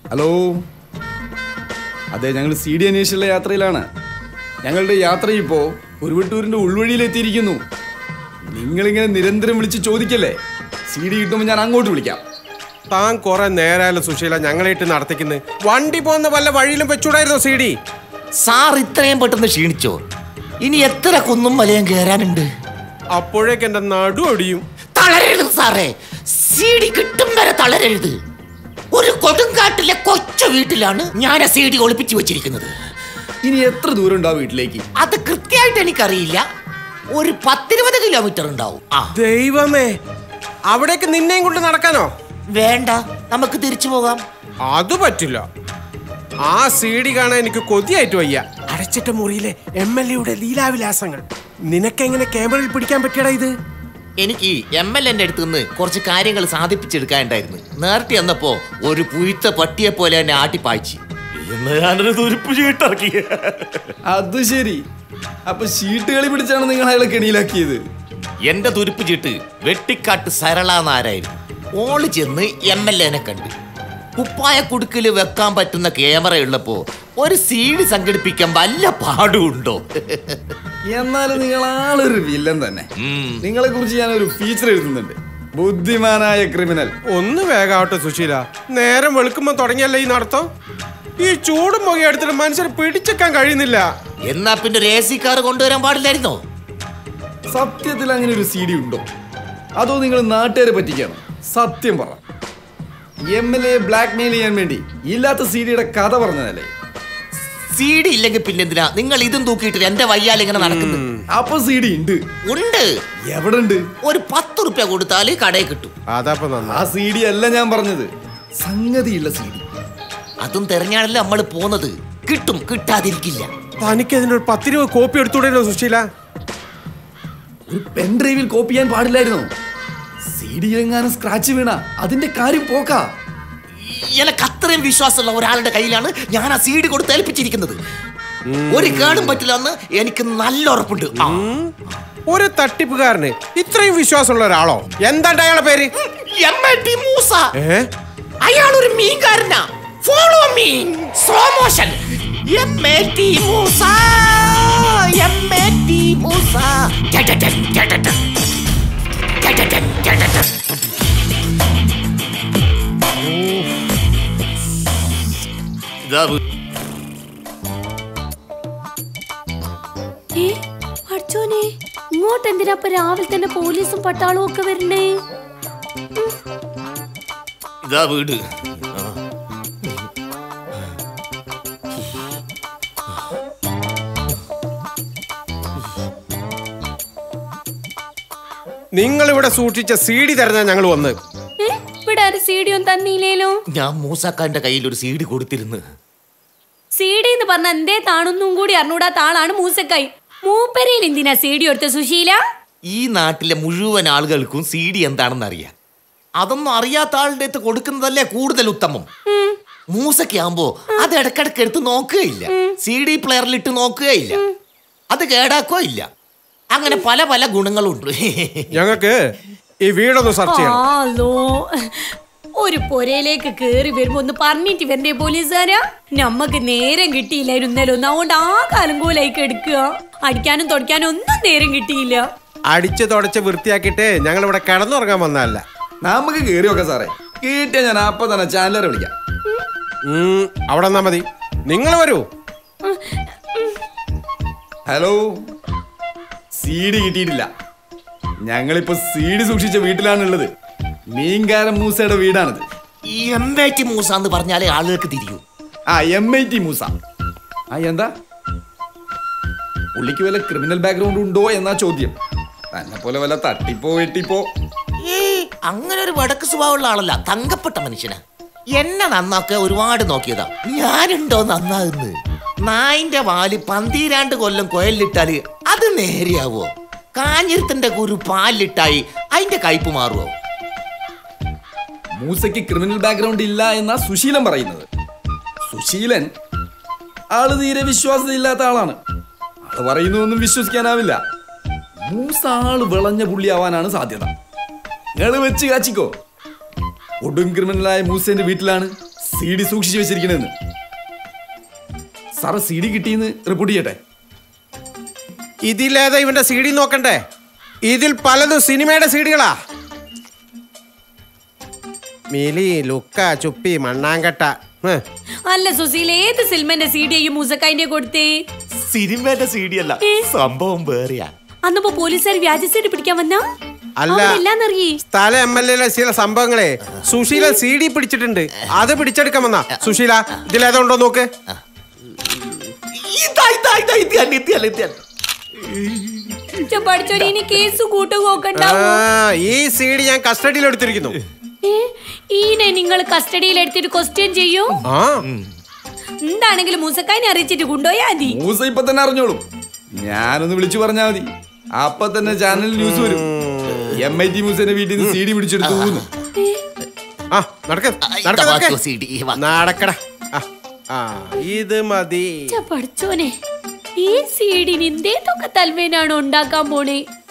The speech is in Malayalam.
ഹലോ അതെ ഞങ്ങൾ സി ഡി അന്വേഷിച്ചുള്ള യാത്രയിലാണ് ഞങ്ങളുടെ യാത്ര ഇപ്പോൾ കുരുവട്ടൂരിന്റെ ഉൾവഴിയിൽ എത്തിയിരിക്കുന്നു നിങ്ങളിങ്ങനെ നിരന്തരം വിളിച്ച് ചോദിക്കല്ലേ സി ഡി കിട്ടുമ്പോൾ ഞാൻ അങ്ങോട്ട് വിളിക്കാം താൻ കുറെ നേരായാലും സുശീല ഞങ്ങളായിട്ട് നടത്തിക്കുന്നത് വണ്ടി പോകുന്ന വല്ല വഴിയിലും വെച്ചൂടായിരുന്നോ സി ഡി സാർ ഇത്രയും പെട്ടെന്ന് ക്ഷീണിച്ചോ ഇനി എത്ര കുന്നും മലയും കയറാനുണ്ട് അപ്പോഴേക്ക് എന്റെ നടു ഒടിയും തളരരുത് സാറേ സി ഡി കിട്ടും വരെ തളരരുത് ഒരു കൊടുങ്കാട്ടിലെ കൊച്ചു വീട്ടിലാണ് ഞാൻ ആ സി ഡി ഒളിപ്പിച്ചു വെച്ചിരിക്കുന്നത് ഇനി എത്ര ദൂരം ഉണ്ടാവും വീട്ടിലേക്ക് അത് കൃത്യമായിട്ട് എനിക്കറിയില്ല ഒരു പത്തിരുപത് കിലോമീറ്റർ ഉണ്ടാവും ആ ദൈവമേ അവിടേക്ക് നിന്നെയും കൊണ്ട് നടക്കാനോ വേണ്ട നമുക്ക് തിരിച്ചു പോകാം അത് പറ്റില്ല ആ സി ഡി കാണാൻ എനിക്ക് കൊതിയായിട്ട് വയ്യ അടച്ചിട്ട മുറിയിലെ എം എൽ എയുടെ ലീലാവിലാസങ്ങൾ നിനക്കെങ്ങനെ ക്യാമറയിൽ പിടിക്കാൻ പറ്റിയടാ ഇത് എനിക്ക് എം എൽ എന്റെ അടുത്ത് നിന്ന് കുറച്ച് കാര്യങ്ങൾ സാധിപ്പിച്ചെടുക്കാനുണ്ടായിരുന്നു നേരത്തെ വന്നപ്പോ ഒരു പുഴുത്ത പട്ടിയെ പോലെ എന്നെ ആട്ടിപ്പായിച്ചു ഇന്ന് ഞാനൊരു തുരുപ്പ് ചീട്ടിറക്കി അത് ശരി അപ്പൊ ഷീട്ട് കളി പിടിച്ചാണ് നിങ്ങൾ അയാളെ കെണിയിലാക്കിയത് എന്റെ തുരുപ്പ് ചീട്ട് വെട്ടിക്കാട്ട് സരള നാരായിരുന്നു ഓള് ചെന്ന് എം എൽ എനെ കണ്ട് കുപ്പായ കുടുക്കില് വെക്കാൻ പറ്റുന്ന ക്യാമറ ഉള്ളപ്പോ ഒരു സീഡി സംഘടിപ്പിക്കാൻ വല്ല പാടുണ്ടോ എന്നാലും നിങ്ങൾ ആളൊരു വില്ലൻ തന്നെ നിങ്ങളെ കുറിച്ച് ഞാൻ ഒരു ഫീച്ചർ എഴുതുന്നുണ്ട് ബുദ്ധിമാനായ ക്രിമിനൽ ഒന്ന് വേഗാവട്ടെ സുശീല നേരം വെളുക്കുമ്പോ തുടങ്ങിയല്ലേ ഈ നടത്തം ഈ ചൂടും പുക എടുത്തിട്ട് മനുഷ്യരെ പിടിച്ചെക്കാൻ കഴിയുന്നില്ല എന്നാ പിന്നെ ഒരു എ സി കാർ കൊണ്ടുവരാൻ പാടില്ലായിരുന്നോ സത്യത്തിൽ അങ്ങനെ ഒരു സി ഡി ഉണ്ടോ അതോ നിങ്ങൾ നാട്ടുകാരെ പറ്റിക്കാണോ സത്യം പറ M L A blackmail ചെയ്യാൻ വേണ്ടി ഇല്ലാത്ത സി ഡിയുടെ കഥ പറഞ്ഞതല്ലേ സി ഡി ഇല്ലെങ്കിൽ പിന്നെ എന്തിനാ നിങ്ങൾ ഇതും തൂക്കിയിട്ട് എന്റെ വയ്യാൽ ഇങ്ങനെ നടക്കുന്നത് അപ്പൊ സി ഡി ഉണ്ട് ഉണ്ട് എവിടെ ഉണ്ട് ഒരു പത്ത് റുപ്യ കൊടുത്താൽ കടയിൽ കിട്ടും അതപ്പൊ നന്നാ ആ സി ഡി അല്ല ഞാൻ പറഞ്ഞത് സംഗതിയുള്ള സി ഡി അതും തെരഞ്ഞാണല്ലോ നമ്മൾ പോകുന്നത് കിട്ടും കിട്ടാതിരിക്കില്ല തനിക്ക് അതിന്റെ ഒരു പത്ത് രൂപ കോപ്പി എടുത്തുകൂടെയോ സുശീല ഒരു പെൻ ഡ്രൈവിൽ കോപ്പി ചെയ്യാൻ പാടില്ലായിരുന്നോ സി ഡി എങ്ങാനും സ്ക്രാച്ച് വീണ അതിന്റെ കാര്യം പോക്കാ എനിക്ക് അത്രയും വിശ്വാസമുള്ള ഒരാളുടെ കയ്യിലാണ് ഞാൻ ആ സീഡ് കൊടുത്ത് ഏൽപ്പിച്ചിരിക്കുന്നത് ഒരു കേടും പറ്റില്ല എന്ന് എനിക്ക് നല്ല ഉറപ്പുണ്ട് ആ. ഒരു തട്ടിപ്പുകാരന് ഇത്രയും വിശ്വാസമുള്ള ഒരാളോ എന്താണ്ട് അയാളെ പേര് MLT മൂസ ഏ അയാൾ ഒരു മീൻകാരനാ follow me slow motion Moosa MLT Moosa ടടടൻ, ടടടൻ. ടടടൻ, ടടടൻ. ഇതാ വീ- ഏ അർജുനെ ഇങ്ങോട്ട് എന്തിനാ ഇപ്പൊ രാവിലെ തന്നെ പോലീസും പട്ടാളവും ഒക്കെ വരണേ ഇതാ വീട് ആ. നിങ്ങൾ ഇവിടെ സൂക്ഷിച്ച സി ഡി തരുന്ന ഞങ്ങൾ വന്ന് ഏ ഇവിടെ ആരും സി ഡി ഒന്നും തന്നില്ലേലോ ഞാൻ മൂസാക്കാന്റെ കയ്യിൽ ഒരു സീഡ് കൊടുത്തിരുന്നു സി ഡി എന്ന് പറഞ്ഞ എന്തേ താണൊന്നും കൂടി അറിഞ്ഞൂടാത്ത ആളാണ് മൂസക്കായി മൂപ്പരയിൽ എന്തിനാ സി ഡി എടുത്ത സുശീല ഈ നാട്ടിലെ മുഴുവൻ ആളുകൾക്കും സി ഡി എന്താണെന്ന് അറിയാം അതൊന്നും അറിയാത്ത ആളുടെ അടുത്ത് കൊടുക്കുന്നതല്ലേ കൂടുതൽ ഉത്തമം മൂസയ്ക്കാകുമ്പോ അത് ഇടക്കിടക്ക് എടുത്ത് നോക്കുകയില്ല സി ഡി പ്ലെയറിലിട്ട് നോക്കുകയില്ല അത് കേടാക്കോ ഇല്ല അങ്ങനെ പല പല ഗുണങ്ങളുണ്ട് ഞങ്ങൾക്ക് ഈ വീടൊന്ന് സെർച്ച് ചെയ്യണം ആലോ ഒരു പൊരയിലേക്ക് കേറി വരുമ്പോ ഒന്ന് പറഞ്ഞിട്ട് വരണ്ടേ പോലീസുകാരാ നമ്മക്ക് നേരം കിട്ടിയില്ലായിരുന്നല്ലോ അതുകൊണ്ട് ആ കാലം കോലായിക്ക് എടുക്കുക അടിക്കാനും തുടയ്ക്കാനും ഒന്നും നേരം കിട്ടിയില്ല അടിച്ച് തുടച്ച് വൃത്തിയാക്കിയിട്ട് ഞങ്ങൾ ഇവിടെ കിടന്നുറങ്ങാൻ വന്നതല്ല നമുക്ക് കയറി നോക്കാം സാറേ കേട്ടിയാ ഞാൻ അപ്പൊ തന്നെ ചാനലറെ വിളിക്കാം ഉം, അവിടെ നിന്നാ മതി നിങ്ങൾ വരൂ ഹലോ സി ഡി കിട്ടിയിട്ടില്ല ഞങ്ങളിപ്പോ സി ഡി സൂക്ഷിച്ച വീട്ടിലാണുള്ളത് മീൻകാരൻ മൂസയുടെ വീടാണിത് ഈ എംബേറ്റി മൂസ എന്ന് പറഞ്ഞാലേ ആളുകൾക്ക് തിരിയൂ ആ എം ഐ ടി മൂസ ആ എന്താ പുള്ളിക്ക് വല്ല ക്രിമിനൽ ബാക്ക്ഗ്രൗണ്ട് ഉണ്ടോ എന്നാ ചോദ്യം തന്നെ പോലെ വല്ല തട്ടിപ്പോ വെട്ടിപ്പോ ഏ അങ്ങനെ ഒരു വടക്ക് സ്വഭാവമുള്ള ആളല്ല തങ്കപ്പെട്ട മനുഷ്യനാ എന്നെ നന്നാക്കാൻ ഒരുപാട് നോക്കിയതാ ഞാനുണ്ടോ നന്നാകുന്നത് നായിന്റെ വാല് പന്തീരാണ്ട് കൊല്ലം കൊയലിട്ടാല് അത് നേരെയാവോ കാഞ്ഞിരത്തിന്റെ കുരു പാലിട്ടായി അതിന്റെ കയ്പ് മാറുവോ മൂസയ്ക്ക് ക്രിമിനൽ ബാക്ക്ഗ്രൗണ്ട് ഇല്ല എന്നാ സുശീലൻ പറയുന്നത് സുശീലൻ ആള് തീരെ വിശ്വാസതയില്ലാത്ത ആളാണ് ആള് പറയുന്നതൊന്നും വിശ്വസിക്കാനാവില്ല മൂസ ആള് വിളഞ്ഞ പുള്ളിയാവാനാണ് സാധ്യത നിങ്ങള് വെച്ച് കാച്ചിക്കോ ഒടും ക്രിമിനലായ മൂസേന്റെ വീട്ടിലാണ് സി ഡി സൂക്ഷിച്ചു വെച്ചിരിക്കണെന്ന് സാറ് സി ഡി കിട്ടിയെന്ന് റിപ്പോർട്ട് ചെയ്യട്ടെ ഇതിലേതാ ഇവന്റെ സി ഡി നോക്കണ്ടേ ഇതിൽ പലതും സിനിമയുടെ സീഡികളാ മിലി ലുക്ക ചുപ്പി മണ്ണാങ്കട്ട ഹ്. അല്ല സുശീല ഏത് സിനിമന്റെ സി ഡി മൂസക്കായിന്റെ കൊടുത്തേ സിനിമയുടെ സി ഡി അല്ല സംഭവം വേറെയാ അന്നപ്പോ പോലീസുകാർ വ്യാജ സി ഡി പിടിക്കാൻ വന്നാ അല്ല. എല്ലാന്നറിയേ സ്ഥല എം എൽ എ ചില സംഭവങ്ങളെ സുശീല സി ഡി പിടിച്ചിട്ടുണ്ട് അത് പിടിച്ചെടുക്കാൻ വന്നാ സുശീല ഇതിലേതാ ഉണ്ടോ നോക്ക് ഇതാ ഇതാ ഇതാ ഇത് തന്നെ ഇത് തന്നെ ഇത് തന്നെ പഠിച്ചോരി ഇനി കേസ് കൂട്ടു ആ, നോക്കണ്ടാവോ ഈ സി ഡി ഞാൻ കസ്റ്റഡിയിൽ എടുത്തിരിക്കുന്നു ഏ, ഈനെ നിങ്ങൾ കസ്റ്റഡിയിൽ എടുത്തിട്ട് ക്വസ്റ്റ്യൻ ചെയ്യൂ ആ എന്താണെങ്കിലും മൂസക്കായിനെ അറിയിച്ചിട്ട് കൊണ്ടുപോയാ മതി മൂസ ഇപ്പൊ തന്നെ അറിഞ്ഞോളും ഞാനൊന്ന് വിളിച്ചു പറഞ്ഞാൽ മതി അപ്പൊ തന്നെ ചാനലിൽ ന്യൂസ് വരും എം ഐ ടി മൂസന്റെ വീട്ടിൽ നിന്ന് സി ഡി പിടിച്ചെടുത്തു എന്ന്. ആ നടക്ക ആ, ഇതാ നടക്ക വാ, നടക്ക. സി ഡി, വാ. നടക്കട ആ, ആ ഇത് മതി ഛ, പഠിച്ചോനെ ഈ സീഡിന് എന്തേതൊക്കെ തൽവേനാണ് ഉണ്ടാക്കാൻ പോണേ